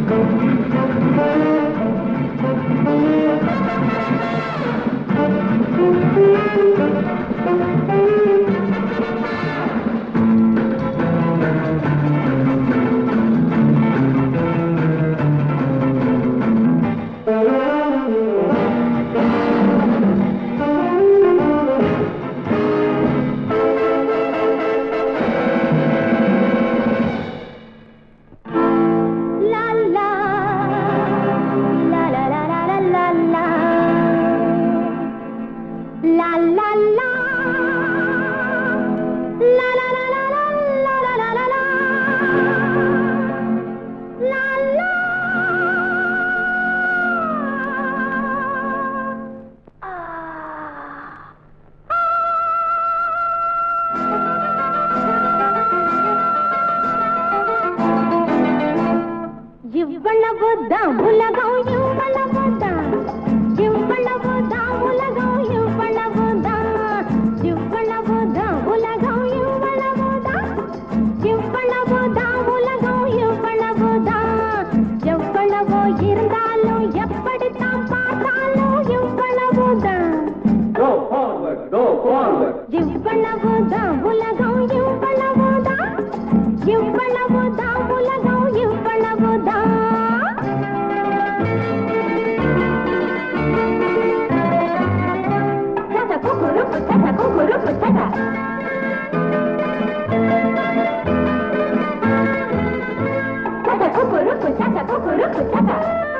La la la la la la la la la La la la La la la la la la la la la la La la இவ்வளவுதான் உலகம் இவ்வளவுதான் இவ்வளவுதான் உலகம் இவ்வளவுதான் இவ்வளவுதான் உலகம் இவ்வளவுதான் இவ்வளவுதான் உலகம் இவ்வளவுதான் எவ்வளவோ இருந்தாலும் எப்படித்தான் பார்த்தாலும் இவ்வளவுதான் Go forward, go forward. இவ்வளவுதான் உலகம் இவ்வளவுதான் இவ்வளவுதான் உலகம் இவ்வளவுதான் தத குக்குருக்கு தத குக்குருக்கு தத தத குக்குருக்கு தத குக்குருக்கு தத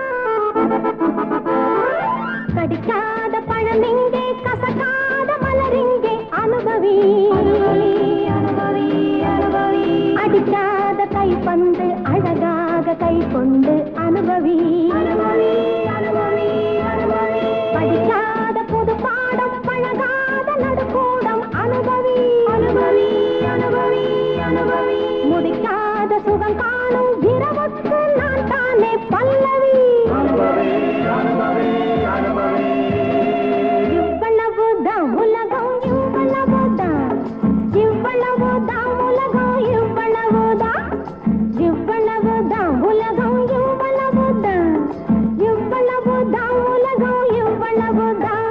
கடிக்காத பழமிங்கே கசக்காத மலரிங்கே அனுபவி அனுபவி அனுபவி அடிக்காத கைப்பந்து அழகாக கை கொண்டு அனுபவி அனுபவி அனுபவி அனுபவி படிக்காத புது பாடம் பழகாத நடுக்கூடம் அனுபவி அனுபவி அனுபவி அனுபவி முடிக்காத சுகம் காணும் இரவுக்கு நான் தானே பல்லவி இவ்வளவுதான் உலகம் இவ்வளவுதான் இவ்வளவுதான் உலகம் இவ்வளவுதான் இவ்வளவுதான் உலகம் இவ்வளவுதான் இவ்வளவுதான் உலகம் இவ்வளவுதான்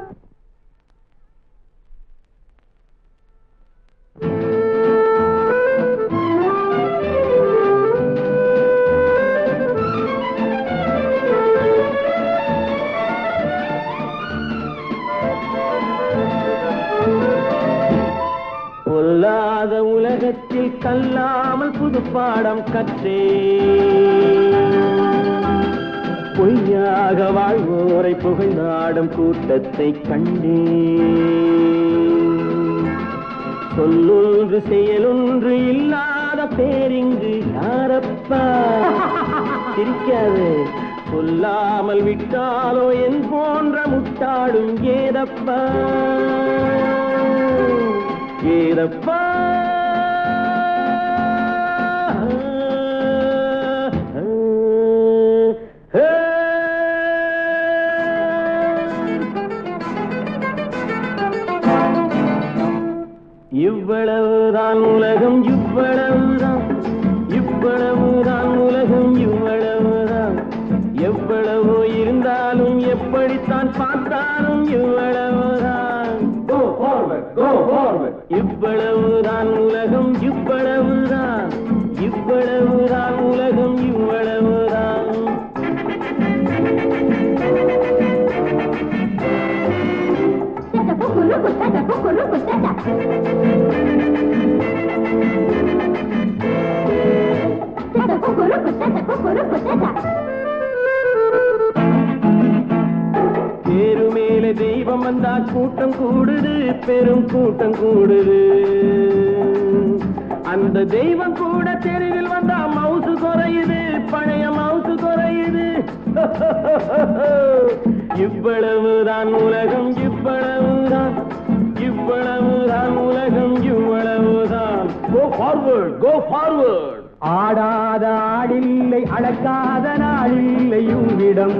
பொல்லாத உலகத்தில் கல்லாமல் புது பாடம் கற்றே பொய்யாக வாழ்வோரை புகழ்ந்தாடும் கூட்டத்தை கண்டே சொல்லொன்று செயலொன்று இல்லாத பேரிங்கு யாரப்பா சிரிக்காது சொல்லாமல் விட்டாலோ என் போன்ற முட்டாடும் ஏதப்பா ஏதப்பா இவ்வளவுதான் உலகம் இவ்வளவுதான் இவ்வளவுதான் உலகம் இவ்வளவுதான் எவ்வளவோ இருந்தாலும் எப்படித்தான் பார்த்தாலும் இவ்வளவுதான் Go forward, go forward. இவ்வளவுதான் உலகம் இவ்வளவுதான் இவ்வளவுதான் உலகம் இவ்வளவுதான் தத குக்குருக்கு தத குக்குருக்கு தத தத குக்குருக்கு தத குக்குருக்கு தத தேரு மேல தெய்வம் வந்தா கூட்டம் கூடுது பெரும் கூட்டம் கூடுது அந்த தெய்வம் கூட தெருவில் வந்தா மவுசு குறையுது பழைய மவுசு குறையுது இவ்வளவுதான் உலகம் இவ்வளவுதான் இவ்வளவுதான் உலகம் இவ்வளவுதான் கோ ஃபார்வர்ட் கோ ஃபார்வர்ட் ஆடாத ஆடில்லை அளக்காத நாளில்லை உன்னிடம்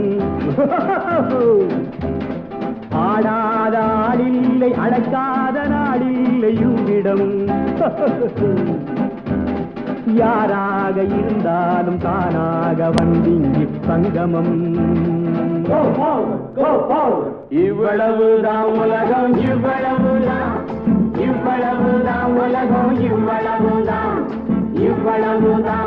ஆடாத ஆடில்லை அடக்காத நாடில்லை உன்னிடம் யாராக இருந்தாலும் தானாக வந்திங்கி சங்கமம் Go forward, go forward. இவ்வளவுதான் உலகம் இவ்வளவுதான் இவ்வளவுதான் உலகம் இவ்வளவுதான் இவ்வளவுதான்